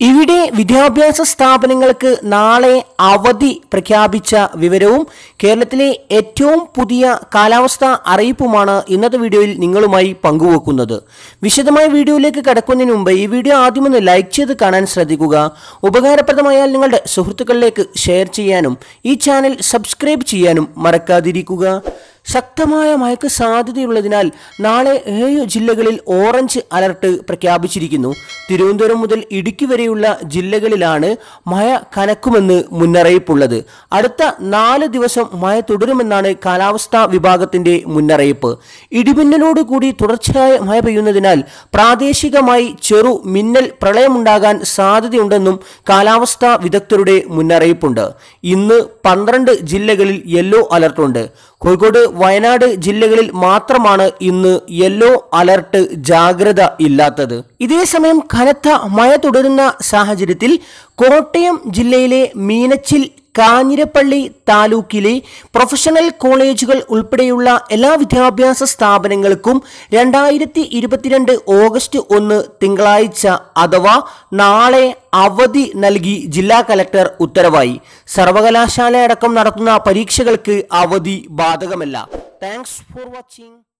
ഇവിടെ വിദ്യാഭ്യാസ സ്ഥാപനങ്ങൾക്ക് നാളെ അവധി പ്രഖ്യാപിച്ച വിവരവും കേരളത്തിലെ ഏറ്റവും പുതിയ കാലാവസ്ഥ അറിയിപ്പുമാണ് ഇന്നത്തെ വീഡിയോയിൽ നിങ്ങളുമായി പങ്കുവെക്കുന്നത് വിശദമായ വീഡിയോയിലേക്ക് കടക്കുന്നതിന് മുമ്പ് ഈ വീഡിയോ ആദ്യമൊന്ന് ലൈക്ക് ചെയ്ത് കാണാൻ ശ്രദ്ധിക്കുക ഉപകാരപ്രദമായാൽ നിങ്ങളുടെ സുഹൃത്തുക്കളിലേക്ക് ഷെയർ ചെയ്യാനും ഈ ചാനൽ സബ്സ്ക്രൈബ് ചെയ്യാനും മറക്കാതിരിക്കുക ശക്തമായ മഴയ്ക്ക് സാധ്യതയുള്ളതിനാൽ നാളെ ഏഴ് ജില്ലകളിൽ ഓറഞ്ച് അലർട്ട് പ്രഖ്യാപിച്ചിരിക്കുന്നു തിരുവനന്തപുരം മുതൽ ഇടുക്കി വരെയുള്ള ജില്ലകളിലാണ് മഴ കനക്കുമെന്ന് മുന്നറിയിപ്പുള്ളത് അടുത്ത നാല് ദിവസം മഴ തുടരുമെന്നാണ് കാലാവസ്ഥാ വിഭാഗത്തിന്റെ മുന്നറിയിപ്പ് ഇടിമിന്നലോട് കൂടി തുടർച്ചയായ മഴ പെയ്യുന്നതിനാൽ പ്രാദേശികമായി ചെറു മിന്നൽ പ്രളയമുണ്ടാകാൻ സാധ്യതയുണ്ടെന്നും കാലാവസ്ഥാ വിദഗ്ധരുടെ മുന്നറിയിപ്പുണ്ട് ഇന്ന് പന്ത്രണ്ട് ജില്ലകളിൽ യെല്ലോ അലർട്ടുണ്ട് കോഴിക്കോട് വയനാട് ജില്ലകളിൽ മാത്രമാണ് ഇന്ന് യെല്ലോ അലർട്ട് ജാഗ്രത ഇല്ലാത്തത് ഇതേസമയം കനത്ത മഴ തുടരുന്ന സാഹചര്യത്തിൽ കോട്ടയം ജില്ലയിലെ മീനച്ചിൽ കാഞ്ഞിരപ്പള്ളി താലൂക്കിലെ പ്രൊഫഷണൽ കോളേജുകൾ ഉൾപ്പെടെയുള്ള എല്ലാ വിദ്യാഭ്യാസ സ്ഥാപനങ്ങൾക്കും രണ്ടായിരത്തി ഇരുപത്തിരണ്ട് ഓഗസ്റ്റ് ഒന്ന് തിങ്കളാഴ്ച അഥവാ നാളെ അവധി നൽകി ജില്ലാ കലക്ടർ ഉത്തരവായി സർവകലാശാല അടക്കം നടത്തുന്ന പരീക്ഷകൾക്ക് അവധി ബാധകമല്ല താങ്ക്സ് ഫോർ വാച്ചിങ്